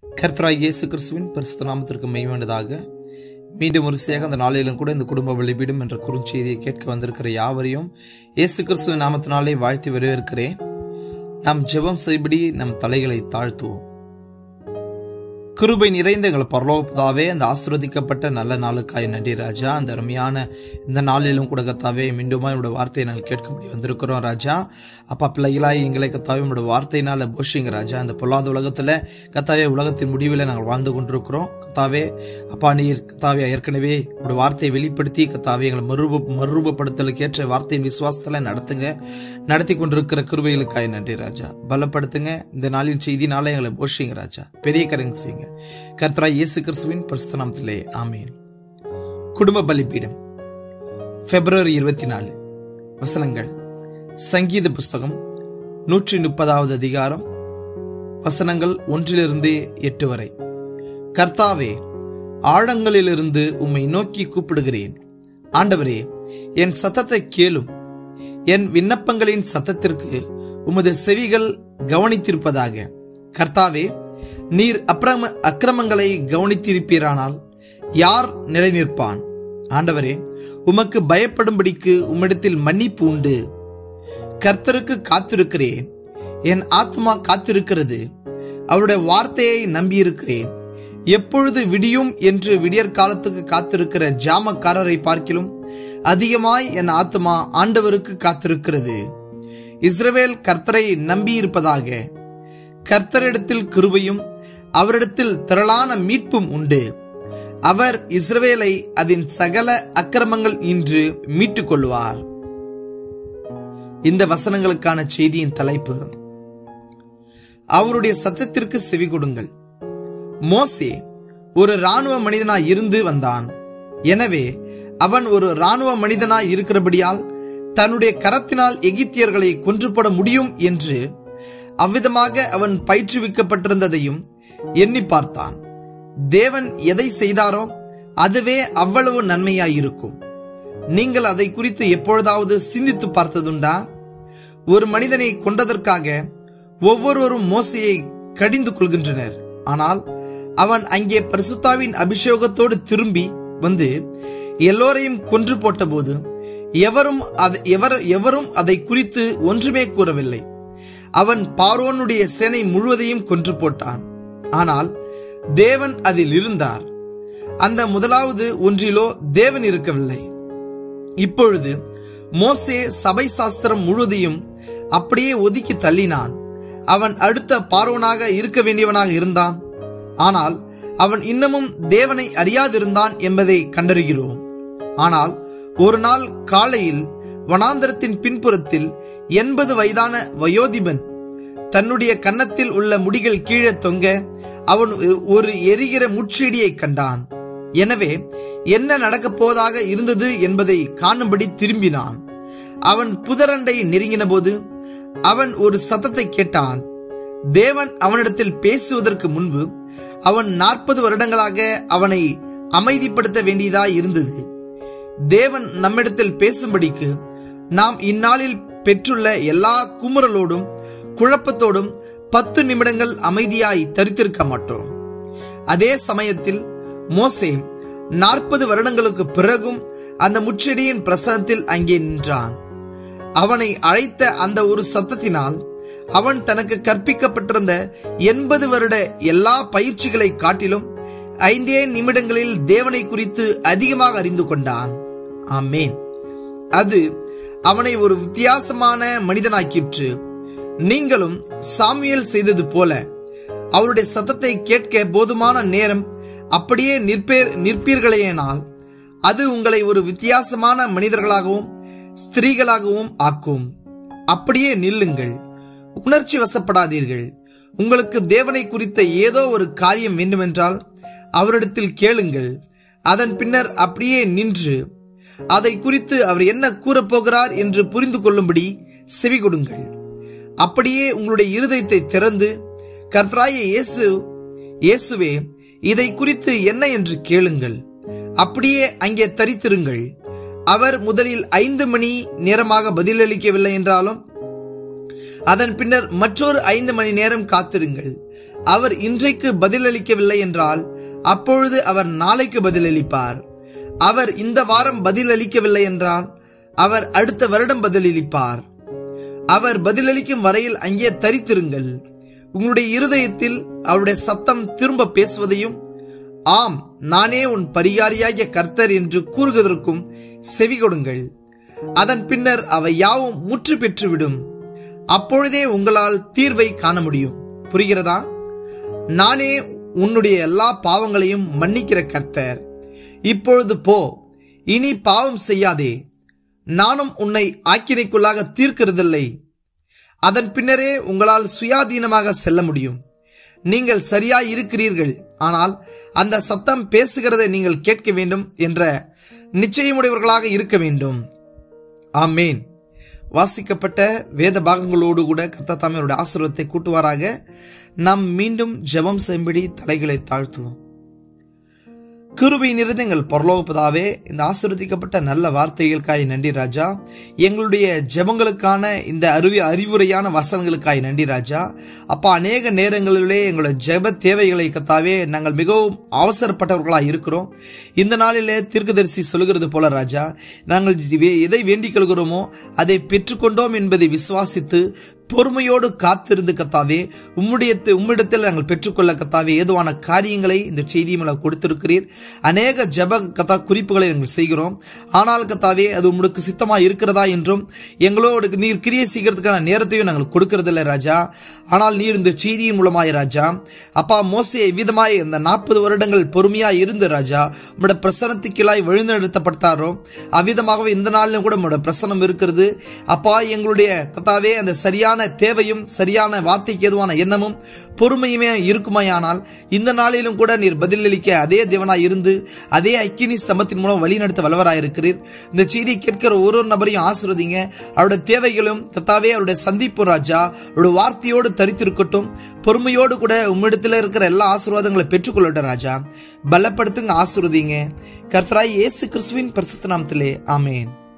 கர்த்தராய் இயேசு கிறிஸ்துவின் பரிசுத்த நாமத்திற்கு மெய்வேண்டதாக மீண்டும் ஒரு சேக அந்த நாளிலும் கூட இந்த குடும்ப வெளிப்பீடும் என்ற குறுஞ்செய்தியை கேட்க வந்திருக்கிற யாவரையும் இயேசு கிறிஸ்துவின் நாமத்தினாலே வாழ்த்தி வரவேற்கிறேன் நாம் ஜெபம் செய்படி நம் தலைகளை தாழ்த்துவோம் கிருபை நிறைந்த எங்கள் பரலோகப்பதாவே அந்த ஆசிர்வதிக்கப்பட்ட நல்ல நாளுக்காய் நன்றி ராஜா அந்த அருமையான இந்த நாளிலும் கூட கத்தாவே மீண்டுமா என்னோட வார்த்தையை நாங்கள் கேட்க முடியும் வந்திருக்கிறோம் ராஜா அப்பா பிள்ளைகளாய் எங்களை கத்தாவே உங்களோட வார்த்தையினால போஷிங்க ராஜா அந்த பொல்லாத உலகத்தில் கத்தாவே உலகத்தின் முடிவில் நாங்கள் வாழ்ந்து கொண்டிருக்கிறோம் கத்தாவே அப்பா நீர் கத்தாவே ஏற்கனவே உங்களோட வார்த்தையை வெளிப்படுத்தி கத்தாவே எங்களை மறுரூப மறுரூபப்படுத்தலுக்கு ஏற்ற வார்த்தையின் விசுவாசத்தில் நடத்துங்க நடத்தி கொண்டிருக்கிற கிருபைகளுக்காய் நன்றி ராஜா பலப்படுத்துங்க இந்த நாளின் செய்தினால எங்களை போஷிங்க ராஜா பெரிய கரங்க செய்யுங்க கர்த்தரா இயேசு கிறிஸ்துவின் பரிசுத்த நாமத்திலே ஆமீன் குடும்ப பலிபீடம் பிப்ரவரி இருபத்தி நாலு வசனங்கள் சங்கீத புஸ்தகம் நூற்றி முப்பதாவது அதிகாரம் வசனங்கள் ஒன்றிலிருந்து எட்டு வரை கர்த்தாவே ஆழங்களிலிருந்து உம்மை நோக்கி கூப்பிடுகிறேன் ஆண்டவரே என் சத்தத்தை கேளும் என் விண்ணப்பங்களின் சத்தத்திற்கு உமது செவிகள் கவனித்திருப்பதாக கர்த்தாவே நீர் அப்பிரம அக்கிரமங்களை கவனித்திருப்பீரானால் யார் நிலை நிற்பான் ஆண்டவரே உமக்கு பயப்படும்படிக்கு உம்மிடத்தில் மன்னிப்பு உண்டு கர்த்தருக்கு காத்திருக்கிறேன் என் ஆத்மா காத்திருக்கிறது அவருடைய வார்த்தையை நம்பியிருக்கிறேன் எப்பொழுது விடியும் என்று விடியற் காலத்துக்கு காத்திருக்கிற ஜாமக்காரரை பார்க்கிலும் அதிகமாய் என் ஆத்மா ஆண்டவருக்கு காத்திருக்கிறது இஸ்ரவேல் கர்த்தரை நம்பியிருப்பதாக கர்த்தரிடத்தில் கிருபையும் அவரிடத்தில் திரளான மீட்பும் உண்டு அவர் இஸ்ரவேலை அதன் சகல அக்கிரமங்கள் இன்று மீட்டுக் கொள்வார் இந்த வசனங்களுக்கான செய்தியின் தலைப்பு அவருடைய சத்தத்திற்கு செவி கொடுங்கள் மோசே ஒரு இராணுவ மனிதனாய் இருந்து வந்தான் எனவே அவன் ஒரு இராணுவ மனிதனாய் இருக்கிறபடியால் தன்னுடைய கரத்தினால் எகிப்தியர்களை கொன்றுபட முடியும் என்று அவ்விதமாக அவன் பயிற்றுவிக்கப்பட்டிருந்ததையும் எண்ணி பார்த்தான் தேவன் எதை செய்தாரோ அதுவே அவ்வளவு நன்மையாயிருக்கும் நீங்கள் அதை குறித்து எப்பொழுதாவது சிந்தித்து பார்த்ததுண்டா ஒரு மனிதனை கொண்டதற்காக ஒவ்வொருவரும் மோசையை கடிந்து கொள்கின்றனர் ஆனால் அவன் அங்கே பரிசுத்தாவின் அபிஷேகத்தோடு திரும்பி வந்து எல்லோரையும் கொன்று போட்டபோது எவரும் அதை எவர் எவரும் அதை குறித்து ஒன்றுமே கூறவில்லை அவன் பார்வோனுடைய சேனை முழுவதையும் கொன்று போட்டான் ஆனால் தேவன் அதில் இருந்தார் அந்த முதலாவது ஒன்றிலோ தேவன் இருக்கவில்லை இப்பொழுது மோசே சபை சாஸ்திரம் முழுவதையும் அப்படியே ஒதுக்கி தள்ளினான் அவன் அடுத்த பார்வனாக இருக்க வேண்டியவனாக இருந்தான் ஆனால் அவன் இன்னமும் தேவனை அறியாதிருந்தான் என்பதை கண்டறிகிறோம் ஆனால் ஒரு நாள் காலையில் வனாந்தரத்தின் பின்புறத்தில் எண்பது வயதான வயோதிபன் தன்னுடைய கன்னத்தில் உள்ள முடிகள் கீழே தொங்க அவன் ஒரு எரிகிற முச்செடியை கண்டான் எனவே என்ன நடக்கப் போவதாக இருந்தது என்பதை காணும்படி திரும்பினான் அவன் புதரண்டை நெருங்கின போது அவன் ஒரு சத்தத்தை கேட்டான் தேவன் அவனிடத்தில் பேசுவதற்கு முன்பு அவன் நாற்பது வருடங்களாக அவனை அமைதிப்படுத்த வேண்டியதாய் இருந்தது தேவன் நம்மிடத்தில் பேசும்படிக்கு நாம் இந்நாளில் பெற்றுள்ள எல்லா குமுறலோடும் குழப்பத்தோடும் பத்து நிமிடங்கள் அமைதியாய் தரித்திருக்க மாட்டோம் அதே சமயத்தில் மோசே நாற்பது வருடங்களுக்கு பிறகும் அந்த முச்செடியின் பிரசனத்தில் அங்கே நின்றான் அவனை அழைத்த அந்த ஒரு சத்தத்தினால் அவன் தனக்கு கற்பிக்கப்பட்டிருந்த எண்பது வருட எல்லா பயிற்சிகளை காட்டிலும் ஐந்தே நிமிடங்களில் தேவனை குறித்து அதிகமாக அறிந்து கொண்டான் ஆமேன் அது அவனை ஒரு வித்தியாசமான மனிதனாக்கிற்று நீங்களும் சாமியல் செய்தது போல அவருடைய சத்தத்தை கேட்க போதுமான நேரம் அப்படியே நிற்பேர் நிற்பீர்களேனால் அது உங்களை ஒரு வித்தியாசமான மனிதர்களாகவும் ஸ்திரீகளாகவும் ஆக்கும் அப்படியே நில்லுங்கள் உணர்ச்சி வசப்படாதீர்கள் உங்களுக்கு தேவனை குறித்த ஏதோ ஒரு காரியம் வேண்டுமென்றால் அவரிடத்தில் கேளுங்கள் அதன் பின்னர் அப்படியே நின்று அதை குறித்து அவர் என்ன கூறப்போகிறார் என்று புரிந்து கொள்ளும்படி செவி கொடுங்கள் அப்படியே உங்களுடைய இருதயத்தை திறந்து கர்த்தராய இயேசு இயேசுவே இதை குறித்து என்ன என்று கேளுங்கள் அப்படியே அங்கே தரித்திருங்கள் அவர் முதலில் ஐந்து மணி நேரமாக பதிலளிக்கவில்லை என்றாலும் அதன் பின்னர் மற்றொரு ஐந்து மணி நேரம் காத்திருங்கள் அவர் இன்றைக்கு பதிலளிக்கவில்லை என்றால் அப்பொழுது அவர் நாளைக்கு பதிலளிப்பார் அவர் இந்த வாரம் பதிலளிக்கவில்லை என்றால் அவர் அடுத்த வருடம் பதிலளிப்பார் அவர் பதிலளிக்கும் வரையில் அங்கே தரித்திருங்கள் உங்களுடைய இருதயத்தில் அவருடைய சத்தம் திரும்ப பேசுவதையும் ஆம் நானே உன் பரிகாரியாகிய கர்த்தர் என்று கூறுவதற்கும் செவி கொடுங்கள் அதன் பின்னர் அவை யாவும் முற்று பெற்றுவிடும் அப்பொழுதே உங்களால் தீர்வை காண முடியும் புரிகிறதா நானே உன்னுடைய எல்லா பாவங்களையும் மன்னிக்கிற கர்த்தர் இப்பொழுது போ இனி பாவம் செய்யாதே நானும் உன்னை ஆக்கினைக்குள்ளாக தீர்க்கிறதில்லை அதன் பின்னரே உங்களால் சுயாதீனமாக செல்ல முடியும் நீங்கள் சரியாய் இருக்கிறீர்கள் ஆனால் அந்த சத்தம் பேசுகிறதை நீங்கள் கேட்க வேண்டும் என்ற நிச்சயமுடையவர்களாக இருக்க வேண்டும் ஆமேன் வாசிக்கப்பட்ட வேத பாகங்களோடு கூட கர்த்தர் அவருடைய ஆசீர்வாதத்தை கூட்டுவாராக நாம் மீண்டும் ஜெபம் செய்யும்படி தலைகளை தாழ்த்துவோம் கிருபை நிறைந்த எங்கள் பரலோகப்பதாவே இந்த ஆசீர்வதிக்கப்பட்ட நல்ல வார்த்தைகளுக்காய் நன்றி ராஜா எங்களுடைய ஜெபங்களுக்கான இந்த அறிவி அறிவுரையான வசனங்களுக்காய் நன்றி ராஜா அப்பா அநேக நேரங்களிலே எங்களுடைய ஜெப தேவைகளை கத்தாவே நாங்கள் மிகவும் அவசரப்பட்டவர்களாக இருக்கிறோம் இந்த நாளிலே தீர்க்கதரிசி சொல்கிறது போல ராஜா நாங்கள் வே- எதை வேண்டிக் கொள்கிறோமோ அதை பெற்றுக்கொண்டோம் என்பதை விசுவாசித்து பொறுமையோடு காத்திருந்து கத்தாவே உம்முடைய உம்மிடத்தில் நாங்கள் பெற்றுக்கொள்ள கத்தாவே ஏதுவான காரியங்களை இந்த செய்தி மூலம் கொடுத்திருக்கிறீர் அநேக ஜெப கதா குறிப்புகளை நாங்கள் செய்கிறோம் ஆனால் கத்தாவே அது உங்களுக்கு சித்தமாக இருக்கிறதா என்றும் எங்களோடு நீர் கிரியை செய்கிறதுக்கான நேரத்தையும் நாங்கள் கொடுக்கறதில்லை ராஜா ஆனால் நீர் இந்த செய்தியின் மூலமாய் ராஜா அப்பா மோசே விதமாய் இந்த நாற்பது வருடங்கள் பொறுமையாய் இருந்து ராஜா உம்முடைய பிரசனத்துக்கீழாய் வழிநடத்தப்பட்டாரோ அவ்விதமாகவே இந்த நாளிலும் கூட உம்முடைய பிரசனம் இருக்கிறது அப்பா எங்களுடைய கத்தாவே அந்த சரியான தேவையும் சரியான வார்த்தைக்கு ஏதுவான எண்ணமும் பொறுமையுமே இருக்குமையானால் இந்த நாளிலும் கூட நீர் பதிலளிக்க அதே தேவனாய் இருந்து அதே அக்கினி ஸ்தம்பத்தின் மூலம் வழிநடத்த வல்லவராய் இருக்கிறீர் இந்த செய்தி கேட்கிற ஒரு ஒரு நபரையும் ஆசிர்வதிங்க அவருடைய தேவைகளும் கத்தாவே அவருடைய சந்திப்பு ராஜா அவருடைய வார்த்தையோடு தரித்திருக்கட்டும் பொறுமையோடு கூட உம்மிடத்தில் இருக்கிற எல்லா ஆசீர்வாதங்களை பெற்றுக்கொள்ளட்டும் ராஜா பலப்படுத்துங்க ஆசிர்வதிங்க கர்த்தராய் இயேசு கிறிஸ்துவின் பரிசுத்த நாமத்திலே ஆமென்